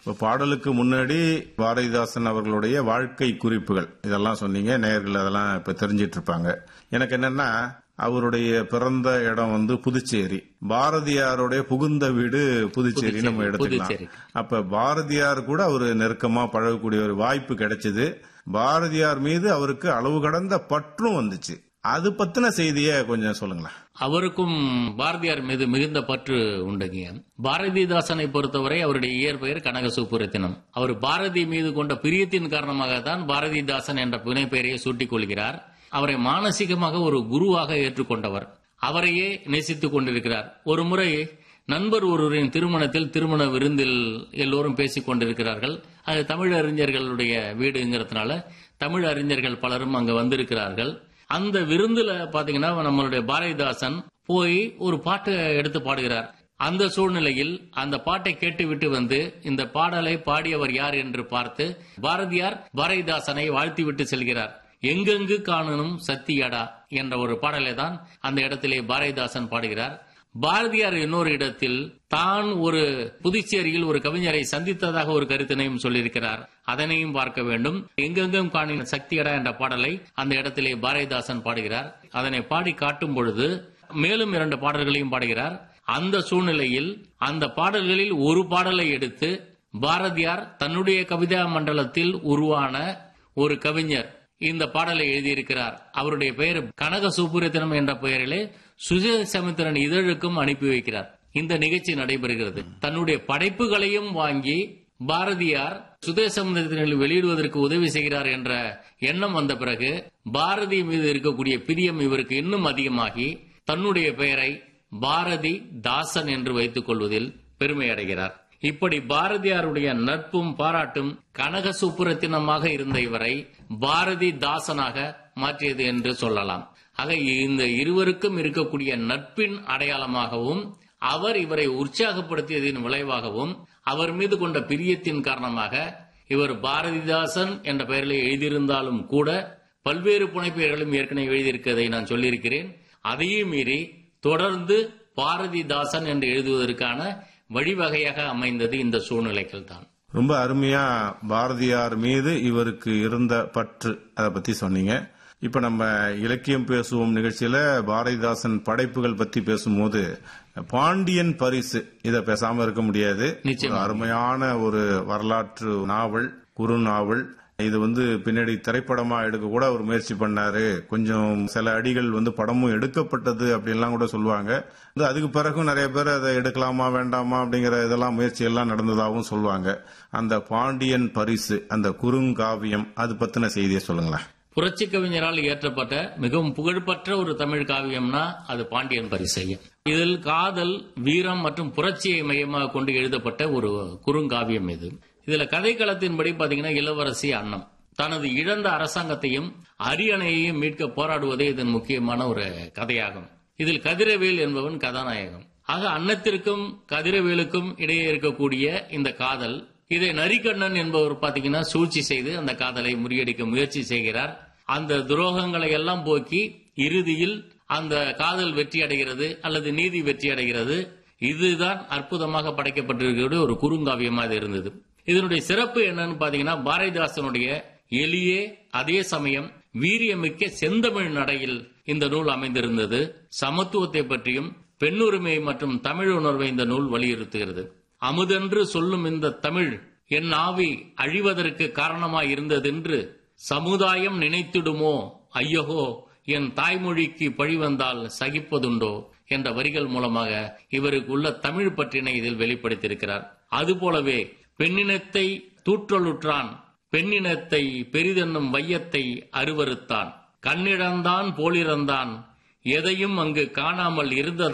இப்ப பாடலுக்கு முன்னாடி பாரதிதாசன் அவர்களுடைய வாழ்க்கை குறிப்புகள் இதெல்லாம் சொன்னீங்க நேயர்கள் அதெல்லாம் இப்ப தெரிஞ்சிட்டு இருப்பாங்க எனக்கு என்னன்னா அவருடைய பிறந்த இடம் வந்து புதுச்சேரி பாரதியாருடைய புகுந்த வீடு புதுச்சேரி நம்ம எடுத்துக்கலாம் புதுச்சேரி. அப்ப பாரதியார் கூட அவரு நெருக்கமா பழகக்கூடிய ஒரு வாய்ப்பு கிடைச்சது பாரதியார் மீது அவருக்கு அளவு கடந்த பற்றும் வந்துச்சு அது பத்தின செய்திய கொஞ்சம் சொல்லுங்களேன் அவருக்கும் பாரதியார் மீது மிகுந்த பற்று உண்டுங்க பாரதிதாசனை பொறுத்தவரை அவருடைய இயற்பெயர் கனக சுப்புரத்தினம் அவர் பாரதி மீது கொண்ட பிரியத்தின் காரணமாகத்தான் பாரதிதாசன் என்ற புனைப்பெயரை சூட்டிக் கொள்கிறார் அவரை மானசீகமாக ஒரு குருவாக ஏற்றுக்கொண்டவர் அவரையே நேசித்துக் கொண்டிருக்கிறார் ஒரு முறை நண்பர் ஒருவரின் திருமணத்தில் திருமண விருந்தில் எல்லோரும் பேசிக் கொண்டிருக்கிறார்கள் அது தமிழ் அறிஞர்களுடைய வீடுங்கிறதுனால தமிழ் அறிஞர்கள் பலரும் அங்க வந்திருக்கிறார்கள் அந்த விருந்துல பாத்தீங்கன்னா நம்மளுடைய பாரதிதாசன் போய் ஒரு பாட்டு எடுத்து பாடுகிறார் அந்த சூழ்நிலையில் அந்த பாட்டை கேட்டுவிட்டு வந்து இந்த பாடலை பாடியவர் யார் என்று பார்த்து பாரதியார் பாரதிதாசனை வாழ்த்திவிட்டு செல்கிறார் எங்கெங்கு காணணும் சத்தியடா என்ற ஒரு பாடலை தான் அந்த இடத்திலே பாரதிதாசன் பாடுகிறார் பாரதியார் இன்னொரு இடத்தில் தான் ஒரு புதுச்சேரியில் ஒரு கவிஞரை சந்தித்ததாக ஒரு கருத்தினையும் சொல்லியிருக்கிறார் அதனையும் பார்க்க வேண்டும் எங்கெங்கும் காணின சக்தியடா என்ற பாடலை அந்த இடத்திலே பாரதிதாசன் பாடுகிறார் அதனை பாடி காட்டும் பொழுது மேலும் இரண்டு பாடல்களையும் பாடுகிறார் அந்த சூழ்நிலையில் அந்த பாடல்களில் ஒரு பாடலை எடுத்து பாரதியார் தன்னுடைய கவிதா மண்டலத்தில் உருவான ஒரு கவிஞர் இந்த பாடலை எழுதியிருக்கிறார் அவருடைய பெயர் கனக சுப்புரத்தினம் என்ற பெயரிலே சுஜய சமுத்திரன் இதழுக்கும் அனுப்பி வைக்கிறார் இந்த நிகழ்ச்சி நடைபெறுகிறது தன்னுடைய படைப்புகளையும் வாங்கி பாரதியார் சுதேசமுத்திரத்தில் வெளியிடுவதற்கு உதவி செய்கிறார் என்ற எண்ணம் வந்த பிறகு பாரதி மீது இருக்கக்கூடிய பிரியம் இவருக்கு இன்னும் அதிகமாகி தன்னுடைய பெயரை பாரதி தாசன் என்று வைத்துக் கொள்வதில் பெருமை அடைகிறார் இப்படி பாரதியாருடைய நட்பும் பாராட்டும் கனக சுப்புரத்தினமாக இருந்த இவரை பாரதி தாசனாக மாற்றியது என்று சொல்லலாம் ஆக இந்த இருவருக்கும் இருக்கக்கூடிய நட்பின் அடையாளமாகவும் அவர் இவரை உற்சாகப்படுத்தியதின் விளைவாகவும் அவர் மீது கொண்ட பிரியத்தின் காரணமாக இவர் பாரதிதாசன் என்ற பெயரில் எழுதியிருந்தாலும் கூட பல்வேறு புனைப்பெயர்களும் ஏற்கனவே எழுதியிருக்கிறதை நான் சொல்லியிருக்கிறேன் அதையும் மீறி தொடர்ந்து பாரதிதாசன் என்று எழுதுவதற்கான வழிவகையாக அமைந்தது இந்த சூழ்நிலைகள் தான் ரொம்ப அருமையா பாரதியார் மீது இவருக்கு இருந்த பற்று அதை பத்தி சொன்னீங்க இப்ப நம்ம இலக்கியம் பேசுவோம் நிகழ்ச்சியில பாரதிதாசன் படைப்புகள் பத்தி பேசும்போது பாண்டியன் பரிசு இத பேசாம இருக்க முடியாது நிச்சயமா. ஒரு அருமையான ஒரு வரலாற்று நாவல் குறு நாவல் இது வந்து பின்னாடி திரைப்படமா எடுக்க கூட அவர் முயற்சி பண்ணாரு கொஞ்சம் சில அடிகள் வந்து படமும் எடுக்கப்பட்டது அப்படின்லாம் கூட சொல்லுவாங்க வந்து அதுக்கு பிறகும் நிறைய பேர் அதை எடுக்கலாமா வேண்டாமா அப்படிங்கிற இதெல்லாம் முயற்சி எல்லாம் நடந்ததாகவும் சொல்லுவாங்க அந்த பாண்டியன் பரிசு அந்த குறுங்காவியம் அது பத்தின செய்தியை சொல்லுங்களேன் புரட்சி கவிஞரால் இயற்றப்பட்ட மிகவும் புகழ்பெற்ற ஒரு தமிழ் காவியம்னா அது பாண்டியன் பரிசையம் இதில் காதல் வீரம் மற்றும் புரட்சியை மையமாக கொண்டு எழுதப்பட்ட ஒரு குறுங்காவியம் இது இதுல கதைக்களத்தின்படி பாத்தீங்கன்னா இளவரசி அன்னம் தனது இழந்த அரசாங்கத்தையும் அரியணையையும் மீட்க போராடுவதே இதன் முக்கியமான ஒரு கதையாகும் இதில் கதிரவேல் என்பவன் கதாநாயகம் ஆக அன்னத்திற்கும் கதிரவேலுக்கும் இடையே இருக்கக்கூடிய இந்த காதல் இதை நரிக்கண்ணன் என்பவர் பாத்தீங்கன்னா சூழ்ச்சி செய்து அந்த காதலை முறியடிக்க முயற்சி செய்கிறார் அந்த துரோகங்களை எல்லாம் போக்கி இறுதியில் அந்த காதல் வெற்றி அடைகிறது அல்லது நீதி வெற்றி அடைகிறது இதுதான் அற்புதமாக படைக்கப்பட்டிருக்கிற ஒரு குறுங்காவியமா இது இருந்தது இதனுடைய சிறப்பு என்னன்னு பாத்தீங்கன்னா பாரதிதாசனுடைய எளிய அதே சமயம் வீரியமிக்க செந்தமிழ் நடையில் இந்த நூல் அமைந்திருந்தது சமத்துவத்தை பற்றியும் பெண்ணுரிமை மற்றும் தமிழ் உணர்வை இந்த நூல் வலியுறுத்துகிறது அமுதென்று சொல்லும் இந்த தமிழ் என் ஆவி அழிவதற்கு காரணமாய் இருந்ததென்று சமுதாயம் நினைத்திடுமோ ஐயகோ என் தாய்மொழிக்கு பழி வந்தால் சகிப்பதுண்டோ என்ற வரிகள் மூலமாக இவருக்கு உள்ள தமிழ் பற்றினை இதில் வெளிப்படுத்தியிருக்கிறார் அதுபோலவே பெண்ணினத்தை தூற்றலுற்றான் பெண்ணினத்தை பெரிதென்னும் வையத்தை அருவருத்தான் கண்ணிழந்தான் போலிறந்தான் எதையும் அங்கு காணாமல் இருந்த